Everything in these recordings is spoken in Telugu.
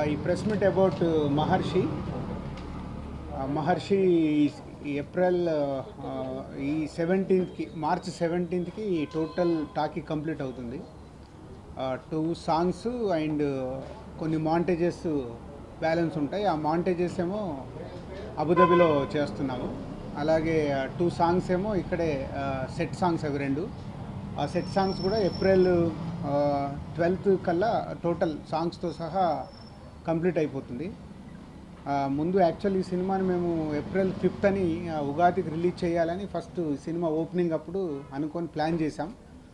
ఈ press meet about Maharshi Maharshi ఈ ఏప్రిల్ ఆ, ఈ సెవెంటీన్త్కి మార్చ్ సెవెంటీన్త్కి టోటల్ టాకీ కంప్లీట్ అవుతుంది టూ సాంగ్స్ అండ్ కొన్ని మాంటేజెస్ బ్యాలెన్స్ ఉంటాయి ఆ మాంటేజెస్ ఏమో అబుదాబిలో చేస్తున్నాము అలాగే టూ సాంగ్స్ ఏమో ఇక్కడే సెట్ సాంగ్స్ అవి రెండు ఆ సెట్ సాంగ్స్ కూడా ఏప్రిల్ ట్వెల్త్ కల్లా టోటల్ సాంగ్స్తో సహా కంప్లీట్ అయిపోతుంది ఆ, ముందు యాక్చువల్ ఈ సినిమాని మేము ఏప్రిల్ ఫిఫ్త్ అని ఆ, ఉగాదికి రిలీజ్ చేయాలని ఫస్ట్ సినిమా ఓపెనింగ్ అప్పుడు అనుకొని ప్లాన్ చేశాం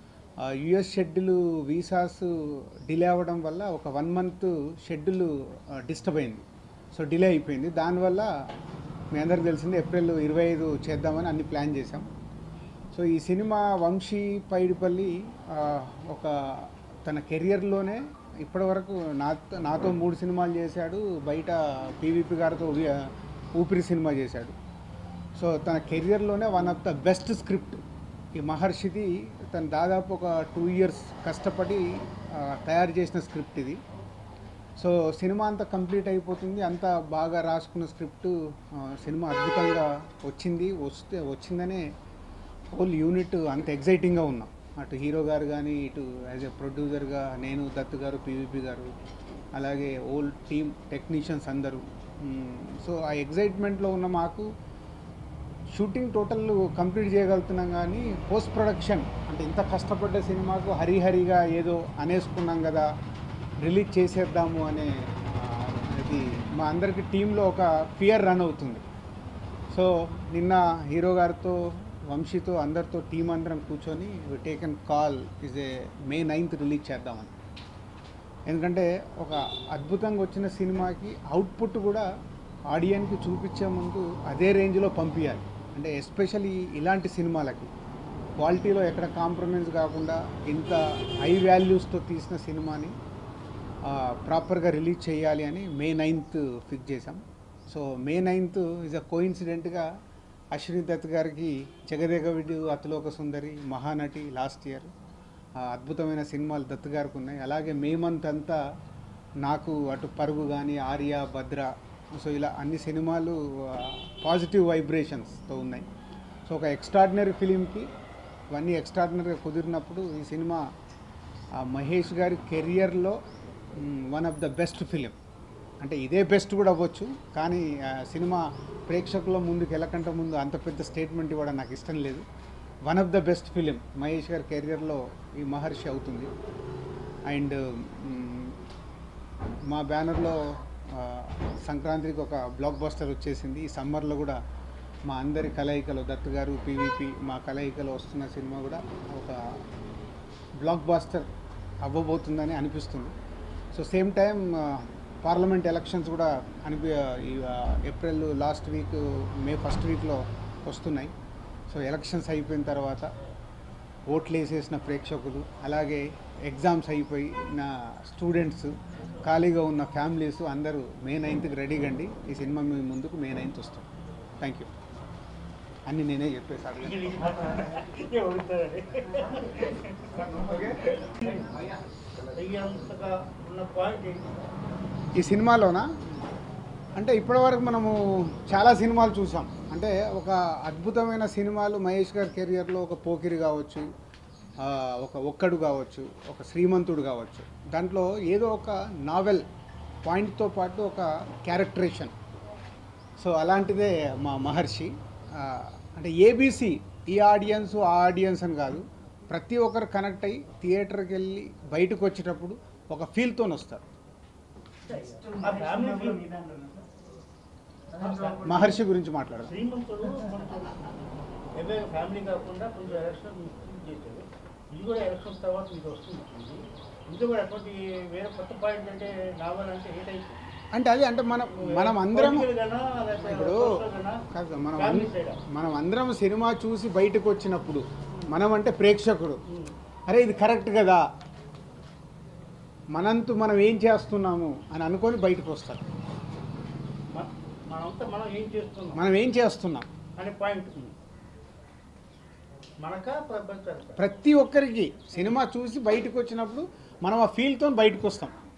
యుఎస్ షెడ్యూల్ వీసాస్ డిలే అవ్వడం వల్ల ఒక వన్ మంత్ షెడ్యూల్ డిస్టర్బ్ అయింది సో డిలే అయిపోయింది దానివల్ల మీ అందరికి తెలిసింది ఏప్రిల్ ఇరవై ఐదు చేద్దామని అన్ని ప్లాన్ చేశాం సో ఈ సినిమా వంశీ పైడిపల్లి ఆ, ఒక తన కెరియర్లోనే ఇప్పటివరకు నాతో నాతో మూడు సినిమాలు చేశాడు బయట పీవీపీ గారితో వి- ఊపిరి సినిమా చేశాడు సో తన కెరియర్లోనే one of the best script ఈ మహర్షిది తను దాదాపు ఒక టూ ఇయర్స్ కష్టపడి ఆ, తయారు చేసిన స్క్రిప్ట్ ఇది సో సినిమా అంతా కంప్లీట్ అయిపోతుంది అంతా బాగా రాసుకున్న స్క్రిప్ట్ ఆ, సినిమా అద్భుతంగా వచ్చింది వస్తే వచ్చిందనే హోల్ యూనిట్ అంత ఎగ్జైటింగ్గా ఉన్నాం అటు హీరో గారు కానీ ఇటు యాజ్ ఎ ప్రొడ్యూసర్గా నేను దత్తు గారు పీవీపీ గారు అలాగే ఓల్ టీమ్ టెక్నీషియన్స్ అందరూ మ్మ్. సో ఆ ఎగ్జైట్మెంట్లో ఉన్న మాకు షూటింగ్ టోటల్ కంప్లీట్ చేయగలుగుతున్నాం కానీ పోస్ట్ ప్రొడక్షన్ అంటే ఇంత కష్టపడ్డ సినిమాకు హరిహరిగా ఏదో అనేసుకున్నాం కదా రిలీజ్ చేసేద్దాము అనే ఆ, ఇది మా అందరికి టీంలో ఒక ఫియర్ రన్ అవుతుంది సో నిన్న హీరో గారితో వంశీతో అందరితో టీం అందరం కూర్చొని taken call is a May ninth release చేద్దామని ఎందుకంటే ఒక అద్భుతంగా వచ్చిన సినిమాకి అవుట్పుట్ కూడా ఆడియన్కి చూపించే ముందు అదే రేంజ్లో పంపించాలి అంటే ఎస్పెషల్లీ ఇలాంటి సినిమాలకి క్వాలిటీలో ఎక్కడ కాంప్రమైజ్ కాకుండా ఇంత హై వాల్యూస్తో తీసిన సినిమాని ప్రాపర్గా రిలీజ్ చేయాలి అని మే నైన్త్ ఫిక్స్ చేశాం so May ninth is a కోయిన్సిడెంట్గా అశ్విని దత్ గారికి జగదేగవిడు అతిలోక సుందరి మహానటి లాస్ట్ ఇయర్ అద్భుతమైన సినిమాలు దత్ గారికి ఉన్నాయి అలాగే మే మంత్ అంతా నాకు అటు పరుగు కానీ ఆర్య భద్ర సో ఇలా అన్ని సినిమాలు పాజిటివ్ వైబ్రేషన్స్తో ఉన్నాయి సో ఒక ఎక్స్ట్రాడినరీ ఫిలింకి ఇవన్నీ ఎక్స్ట్రాడినరీగా కుదిరినప్పుడు ఈ సినిమా ఆ మహేష్ గారి కెరియర్లో one of the best film అంటే ఇదే బెస్ట్ కూడా అవ్వచ్చు కానీ ఆ సినిమా ప్రేక్షకుల ముందుకు వెళ్ళకంటే ముందు అంత పెద్ద స్టేట్మెంట్ ఇవ్వడం నాకు ఇష్టం లేదు one of the best film Mahesh గారి కెరియర్లో ఈ మహర్షి అవుతుంది అండ్ మా బ్యానర్లో ఆ, సంక్రాంతికి ఒక బ్లాక్ బస్టర్ వచ్చేసింది ఈ సమ్మర్లో కూడా మా అందరి కలయికలో దత్తు గారు పీవీపీ మా కలయికలో వస్తున్న సినిమా కూడా ఒక బ్లాక్ బాస్టర్ అవ్వబోతుందని అనిపిస్తుంది so same time parliament elections కూడా అనిపి ఈ ఆ, April last week May first వీక్లో వస్తున్నాయి సో ఎలక్షన్స్ అయిపోయిన తర్వాత ఓట్లు వేసేసిన ప్రేక్షకులు అలాగే ఎగ్జామ్స్ అయిపోయి నా స్టూడెంట్స్ ఖాళీగా ఉన్న ఫ్యామిలీస్ అందరూ మే నైన్త్కి రెడీగా అండి ఈ సినిమా మీ ముందుకు మే నైన్త్ వస్తాం థ్యాంక్ యూ అన్నీ నేనే చెప్పేసి అడగండి అయ్యేంతగా ఉన్న పాయింట్ ఏంటి? ఈ సినిమాలోనా అంటే ఇప్పటివరకు మనము చాలా సినిమాలు చూసాం అంటే ఒక అద్భుతమైన సినిమాలు మహేష్ గారి కెరియర్లో ఒక పోకిరి కావచ్చు ఆ, ఒక ఒక్కడు కావచ్చు ఒక శ్రీమంతుడు కావచ్చు దాంట్లో ఏదో ఒక నావెల్ పాయింట్తో పాటు ఒక క్యారెక్టరేషన్ సో అలాంటిదే మా మహర్షి ఆ, అంటే ఏబీసీ ఈ ఆడియన్స్ ఆ ఆడియన్స్ అని కాదు ప్రతి ఒక్కరు కనెక్ట్ అయ్యి థియేటర్కి వెళ్ళి బయటకు వచ్చేటప్పుడు ఒక ఫీల్తో వస్తారు ఆ ఫ్యామిలీ ఫిల్మ్ మహర్షి గురించి మాట్లాడదాం శ్రీమంతుడు మనకు ఎవే ఫ్యామిలీ కాకుండా కొంచెం ఎలక్షన్ చేశారు ఇది కూడా ఎలక్షన్స్ తర్వాత ఇది వస్తుంది ఇది కూడా ఎటువంటి వేరే కొత్త పాయింట్ అంటే నావల్ అంటే ఏ టైప్ అంటే అది అంటే మనం మనం అందరం Political గానా, లేకపోతే ఇప్పుడు social గానా? కాదు సార్, మనం Family అన్- side ఆ? మనం అందరం సినిమా చూసి బయటకు వచ్చినప్పుడు మనం అంటే ప్రేక్షకుడు అరే ఇది కరెక్ట్ కదా మనంతు మనం ఏం చేస్తున్నాము అని అనుకొని బయటకు వస్తారు మన- మనంతా మనం ఏం చేస్తున్నాం మనం ఏం చేస్తున్నాం అనే పాయింట్ మనక ప్రపంచానికి ప్రతి ఒక్కరికి సినిమా చూసి బయటకు వచ్చినప్పుడు మనం ఆ ఫీల్తో బయటకు వస్తాం